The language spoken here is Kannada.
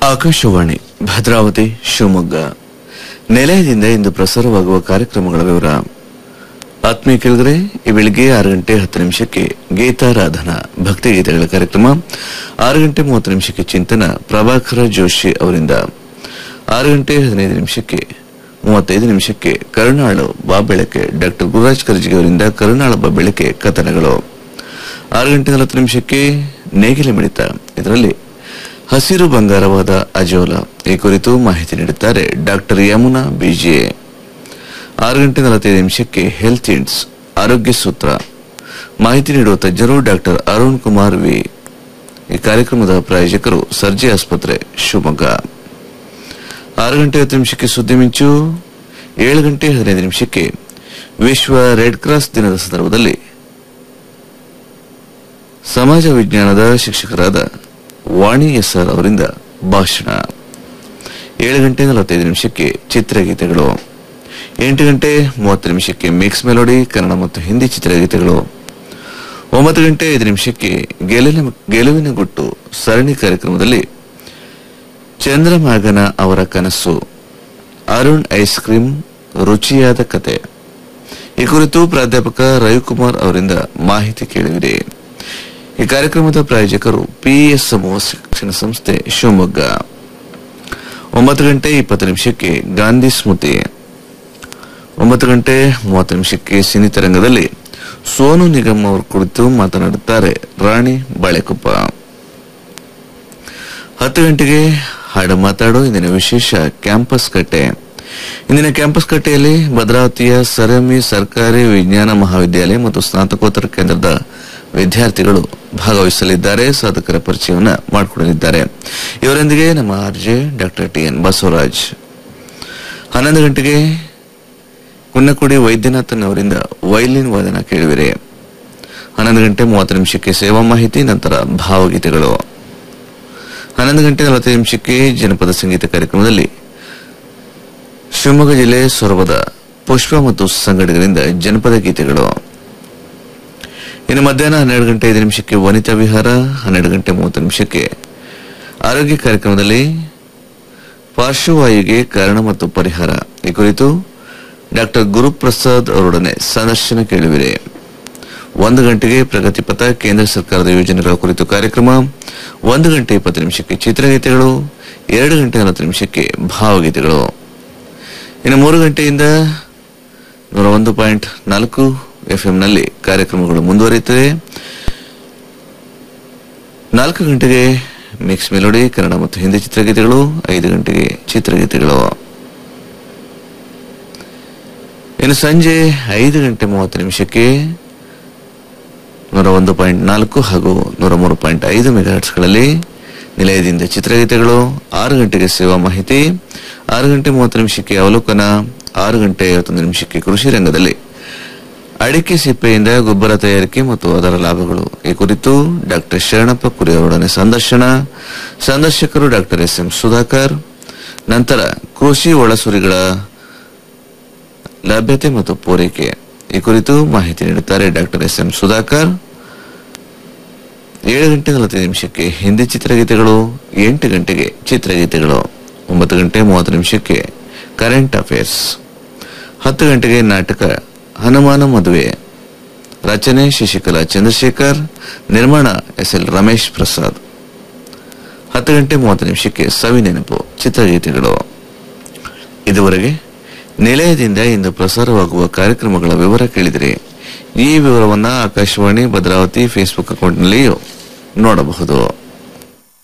ಆಕಾಶವಾಣಿ ಭದ್ರಾವತಿ ಶಿವಮೊಗ್ಗ ನಿಲಯದಿಂದ ಇಂದು ಪ್ರಸಾರವಾಗುವ ಕಾರ್ಯಕ್ರಮಗಳ ವಿವರ ಆತ್ಮೀಯ ಕೇಳಿದರೆ ಈ ಬೆಳಿಗ್ಗೆ ಆರು ಗಂಟೆ ಹತ್ತು ನಿಮಿಷಕ್ಕೆ ಗೀತಾರಾಧನಾ ಭಕ್ತಿಗೀತೆಗಳ ಕಾರ್ಯಕ್ರಮ ಆರು ಗಂಟೆ ಮೂವತ್ತು ನಿಮಿಷಕ್ಕೆ ಚಿಂತನ ಪ್ರಭಾಕರ ಜೋಶಿ ಅವರಿಂದ ಆರು ಗಂಟೆ ಹದಿನೈದು ನಿಮಿಷಕ್ಕೆ ಮೂವತ್ತೈದು ನಿಮಿಷಕ್ಕೆ ಕರುಣಾಳು ಬಾಬೆಳಕೆ ಡಾಕ್ಟರ್ ಗುರುರಾಜ್ ಕರ್ಜಿಗೆ ಅವರಿಂದ ಕರುಣಾಳು ಬಾಬೆಳಕೆ ಕಥನಗಳು ಆರು ಗಂಟೆ ನಲವತ್ತು ನಿಮಿಷಕ್ಕೆ ನೇಗಿಲೆ ಮಿಡಿತ ಇದರಲ್ಲಿ ಹಸಿರು ಬಂಗಾರವಾದ ಅಜೋಲ ಈ ಕುರಿತು ಮಾಹಿತಿ ನೀಡುತ್ತಾರೆ ಡಾಕ್ಟರ್ ಯಮುನಾ ಬಿಜೆ ಆರು ಗಂಟೆ ನಲವತ್ತೈದು ನಿಮಿಷಕ್ಕೆ ಹೆಲ್ತ್ ಇಂಡ್ಸ್ ಆರೋಗ್ಯ ಸೂತ್ರ ಮಾಹಿತಿ ನೀಡುವ ತಜ್ಞರು ಡಾಕ್ಟರ್ ಅರುಣ್ ಕುಮಾರ್ ವಿ ಈ ಕಾರ್ಯಕ್ರಮದ ಪ್ರಾಯೋಜಕರು ಸರ್ಜಿ ಆಸ್ಪತ್ರೆ ಶಿವಮೊಗ್ಗ ಆರು ಗಂಟೆ ಹತ್ತು ನಿಮಿಷಕ್ಕೆ ಸುದ್ದಿ ಮಿಂಚು ಏಳು ಗಂಟೆ ಹದಿನೈದು ನಿಮಿಷಕ್ಕೆ ವಿಶ್ವ ರೆಡ್ ಕ್ರಾಸ್ ದಿನದ ಸಂದರ್ಭದಲ್ಲಿ ಸಮಾಜ ವಿಜ್ಞಾನದ ಶಿಕ್ಷಕರಾದ ವಾಣಿ ಎಸ್ ಆರ್ ಅವರಿಂದ ಭಾಷಣ ಏಳು ಗಂಟೆ ನಲವತ್ತೈದು ನಿಮಿಷಕ್ಕೆ ಚಿತ್ರಗೀತೆಗಳು ಎಂಟು ಗಂಟೆ ಮೂವತ್ತು ನಿಮಿಷಕ್ಕೆ ಮಿಕ್ಸ್ ಮೆಲೋಡಿ ಕನ್ನಡ ಮತ್ತು ಹಿಂದಿ ಚಿತ್ರಗೀತೆಗಳು ಒಂಬತ್ತು ಗಂಟೆ ಐದು ನಿಮಿಷಕ್ಕೆ ಗೆಲುವಿನ ಗೆಲುವಿನ ಗುಟ್ಟು ಸರಣಿ ಕಾರ್ಯಕ್ರಮದಲ್ಲಿ ಚಂದ್ರಮಾಗನ ಅವರ ಕನಸು ಅರುಣ್ ಐಸ್ ಕ್ರೀಮ್ ರುಚಿಯಾದ ಕತೆ ಈ ಕುರಿತು ಪ್ರಾಧ್ಯಾಪಕ ರವಿಕುಮಾರ್ ಅವರಿಂದ ಮಾಹಿತಿ ಕೇಳಿದಿರಿ ಈ ಕಾರ್ಯಕ್ರಮದ ಪ್ರಾಯೋಜಕರು ಪಿಎಸ್ ಸಮೂಹ ಶಿಕ್ಷಣ ಸಂಸ್ಥೆ ಶಿವಮೊಗ್ಗ ಒಂಬತ್ತು ಗಂಟೆ ಇಪ್ಪತ್ತು ನಿಮಿಷಕ್ಕೆ ಗಾಂಧಿ ಸ್ಮೃತಿ ಒಂಬತ್ತು ಗಂಟೆ ಮೂವತ್ತು ನಿಮಿಷಕ್ಕೆ ಸಿನಿ ತರಂಗದಲ್ಲಿ ಸೋನು ನಿಗಮ್ ಅವರ ಕುರಿತು ಮಾತನಾಡುತ್ತಾರೆ ರಾಣಿ ಬಾಳೆಕೊಪ್ಪ ಹತ್ತು ಗಂಟೆಗೆ ಹಾಡು ಮಾತಾಡೋ ಇಂದಿನ ವಿಶೇಷ ಕ್ಯಾಂಪಸ್ ಕಟ್ಟೆ ಇಂದಿನ ಕ್ಯಾಂಪಸ್ ಕಟ್ಟೆಯಲ್ಲಿ ಭದ್ರಾವತಿಯ ಸರಮಿ ಸರ್ಕಾರಿ ವಿಜ್ಞಾನ ಮಹಾವಿದ್ಯಾಲಯ ಮತ್ತು ಸ್ನಾತಕೋತ್ತರ ಕೇಂದ್ರದ ವಿದ್ಯಾರ್ಥಿಗಳು ಭಾಗವಹಿಸಲಿದ್ದಾರೆ ಸಾಧಕರ ಪರಿಚಯವನ್ನ ಮಾಡಿಕೊಡಲಿದ್ದಾರೆ ಇವರೊಂದಿಗೆ ನಮ್ಮ RJ doctor T N Basavaraj ಹನ್ನೊಂದು ಗಂಟೆಗೆ ಕುನ್ನಕುಡಿ ವೈದ್ಯನಾಥನ್ ಅವರಿಂದ ವೈಲಿನ್ ವಾದನ ಕೇಳುವಿರೆ ಹನ್ನೊಂದು ಗಂಟೆ ಮೂವತ್ತು ನಿಮಿಷಕ್ಕೆ ಸೇವಾ ಮಾಹಿತಿ ನಂತರ ಭಾವಗೀತೆಗಳು ಹನ್ನೊಂದು ಗಂಟೆ ನಲವತ್ತೈದು ನಿಮಿಷಕ್ಕೆ ಜನಪದ ಸಂಗೀತ ಕಾರ್ಯಕ್ರಮದಲ್ಲಿ ಶಿವಮೊಗ್ಗ ಜಿಲ್ಲೆ ಸೊರಬದ ಪುಷ್ಪ ಮತ್ತು ಸಂಘಟಕರಿಂದ ಜನಪದ ಗೀತೆಗಳು ಇನ್ನು ಮಧ್ಯಾಹ್ನ ಹನ್ನೆರಡು ಗಂಟೆ ಐದು ನಿಮಿಷಕ್ಕೆ ವನಿತಾ ವಿಹಾರ ಹನ್ನೆರಡು ಗಂಟೆ ಮೂವತ್ತು ನಿಮಿಷಕ್ಕೆ ಆರೋಗ್ಯ ಕಾರ್ಯಕ್ರಮದಲ್ಲಿ ಪಾರ್ಶ್ವವಾಯುಗೆ ಕಾರಣ ಮತ್ತು ಪರಿಹಾರ ಈ ಕುರಿತು ಡಾಕ್ಟರ್ ಗುರುಪ್ರಸಾದ್ ಅವರೊಡನೆ ಸಂದರ್ಶನ ಕೇಳುವಿರಿ ಒಂದು ಗಂಟೆಗೆ ಪ್ರಗತಿಪಥ ಕೇಂದ್ರ ಸರ್ಕಾರದ ಯೋಜನೆಗಳ ಕುರಿತು ಕಾರ್ಯಕ್ರಮ ಒಂದು ಗಂಟೆ ಇಪ್ಪತ್ತು ನಿಮಿಷಕ್ಕೆ ಚಿತ್ರಗೀತೆಗಳು ಎರಡು ಗಂಟೆ ನಲವತ್ತು ನಿಮಿಷಕ್ಕೆ ಭಾವಗೀತೆಗಳು ಇನ್ನು ಮೂರು ಗಂಟೆಯಿಂದ ನೂರ ಒಂದು ಪಾಯಿಂಟ್ ನಾಲ್ಕು ಎಫ್ಎಂನಲ್ಲಿ ಕಾರ್ಯಕ್ರಮಗಳು ಮುಂದುವರಿಯುತ್ತವೆ ನಾಲ್ಕು ಗಂಟೆಗೆ ಮಿಕ್ಸ್ ಮೆಲೋಡಿ ಕನ್ನಡ ಮತ್ತು ಹಿಂದಿ ಚಿತ್ರಗೀತೆಗಳು ಐದು ಗಂಟೆಗೆ ಚಿತ್ರಗೀತೆಗಳು ಇನ್ನು ಸಂಜೆ ಐದು ಗಂಟೆ ಮೂವತ್ತು ನಿಮಿಷಕ್ಕೆ ನೂರ ಒಂದು ಪಾಯಿಂಟ್ ನಾಲ್ಕು ಹಾಗೂ ನೂರ ಮೂರು ಪಾಯಿಂಟ್ ಐದು ಮೆಗಾಹರ್ಟ್ಸ್ಗಳಲ್ಲಿ ನಿಲಯದಿಂದ ಚಿತ್ರಗೀತೆಗಳು ಆರು ಗಂಟೆಗೆ ಸೇವಾ ಮಾಹಿತಿ ಆರು ಗಂಟೆ ಮೂವತ್ತು ನಿಮಿಷಕ್ಕೆ ಅವಲೋಕನ ಆರು ಗಂಟೆ ಐವತ್ತೊಂದು ನಿಮಿಷಕ್ಕೆ ಕೃಷಿ ರಂಗದಲ್ಲಿ ಅಡಿಕೆ ಸಿಪ್ಪೆಯಿಂದ ಗೊಬ್ಬರ ತಯಾರಿಕೆ ಮತ್ತು ಅದರ ಲಾಭಗಳು ಈ ಕುರಿತು ಡಾಕ್ಟರ್ ಶರಣಪ್ಪ ಕುರಿ ಅವರೊಡನೆ ಸಂದರ್ಶನ ಸಂದರ್ಶಕರು ಡಾಕ್ಟರ್ ಎಸ್ ಎಂ ಸುಧಾಕರ್ ನಂತರ ಕೃಷಿ ಒಳಸುರಿಗಳ ಲಭ್ಯತೆ ಮತ್ತು ಪೂರೈಕೆ ಈ ಕುರಿತು ಮಾಹಿತಿ ನೀಡುತ್ತಾರೆ ಡಾಕ್ಟರ್ ಎಸ್ ಎಂ ಸುಧಾಕರ್ ಏಳು ಗಂಟೆ ನಲವತ್ತೈದು ನಿಮಿಷಕ್ಕೆ ಹಿಂದಿ ಚಿತ್ರಗೀತೆಗಳು ಎಂಟು ಗಂಟೆಗೆ ಚಿತ್ರಗೀತೆಗಳು ಒಂಬತ್ತು ಗಂಟೆ ಮೂವತ್ತು ನಿಮಿಷಕ್ಕೆ ಕರೆಂಟ್ ಅಫೇರ್ಸ್ ಹತ್ತು ಗಂಟೆಗೆ ನಾಟಕ ಹನುಮಾನ ಮದುವೆ ರಚನೆ ಶಶಿಕಲಾ ಚಂದ್ರಶೇಖರ್ ನಿರ್ಮಾಣ ಎಸ್ ಎಲ್ ರಮೇಶ್ ಪ್ರಸಾದ್ ಹತ್ತು ಗಂಟೆ ಮೂವತ್ತು ನಿಮಿಷಕ್ಕೆ ಸವಿ ನೆನಪು ಚಿತ್ರಗೀತೆಗಳು ಇದುವರೆಗೆ ನಿಲಯದಿಂದ ಇಂದು ಪ್ರಸಾರವಾಗುವ ಕಾರ್ಯಕ್ರಮಗಳ ವಿವರ ಕೇಳಿದಿರಿ ಈ ವಿವರವನ್ನ ಆಕಾಶವಾಣಿ ಭದ್ರಾವತಿ ಫೇಸ್ಬುಕ್ ಅಕೌಂಟ್ನಲ್ಲಿಯೂ ನೋಡಬಹುದು